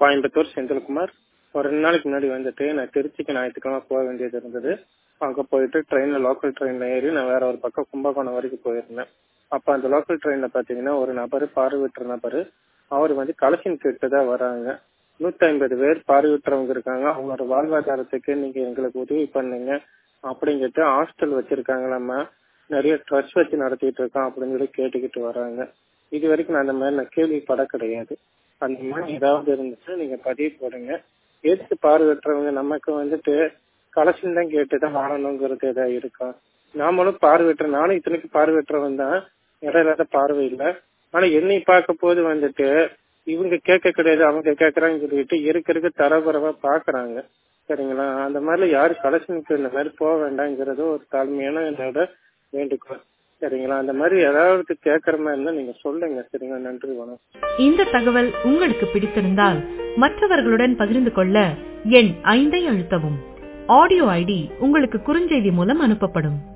கோயம்புத்தூர் செந்தில்குமார் ஒரு ரெண்டு நாளைக்கு முன்னாடி வந்துட்டு நான் திருச்சிக்கு ஞாயிற்றுக்கிழமை போக வேண்டியது இருந்தது அங்கே போயிட்டு ட்ரெயினில் லோக்கல் ட்ரெயினில் ஏறி நான் வேற ஒரு பக்கம் கும்பகோணம் வரைக்கும் போயிருந்தேன் அப்போ அந்த லோக்கல் ட்ரெயினில் பார்த்தீங்கன்னா ஒரு நபர் பார்வையற்ற நபர் அவர் வந்து கலெக்ஷன் கேட்டு தான் வராங்க நூற்றி ஐம்பது பேர் பார்வையற்றவங்க இருக்காங்க அவங்களோட வாழ்வாதாரத்துக்கு நீங்கள் எங்களுக்கு உதவி பண்ணுங்க அப்படிங்கிட்டு ஹாஸ்டல் வச்சிருக்காங்களாம்மா நிறைய ட்ரஸ்ட் வச்சு நடத்திட்டு இருக்கோம் அப்படின்னு சொல்லி கேட்டுக்கிட்டு வராங்க இது வரைக்கும் நான் அந்த மாதிரி நான் கேள்விப்பட கிடையாது அந்த மாதிரி ஏதாவது இருந்துச்சுன்னா நீங்க பதிவு போடுங்க எதுக்கு பார்வையற்றவங்க நமக்கு வந்துட்டு கலெக்ஷன் தான் கேட்டு தான் வாழணுங்கிறது ஏதாவது இருக்கா நாமளும் பார்வையற்ற நானும் இத்தனைக்கு பார்வையற்றவன் தான் இடையில பார்வை இல்லை ஆனா என்னை பார்க்க போது வந்துட்டு இவங்க கேட்க கிடையாது அவங்க கேட்கறாங்கன்னு சொல்லிட்டு இருக்க இருக்க தரபரவா பாக்குறாங்க சரிங்களா அந்த மாதிரி யாரும் கலெக்ஷனுக்கு இந்த மாதிரி போக வேண்டாங்கிறது ஒரு தாழ்மையான என்னோட வேண்டுகோள் சரிங்களா அந்த மாதிரி ஏதாவது கேட்கற மாதிரி இருந்தா நீங்க சொல்லுங்க சரிங்களா நன்றி வணக்கம் இந்த தகவல் உங்களுக்கு பிடித்திருந்தால் மற்றவர்களுடன் பகிர்ந்து கொள்ள எண் ஐந்தை அழுத்தவும் ஆடியோ ஐடி உங்களுக்கு குறுஞ்செய்தி மூலம் அனுப்பப்படும்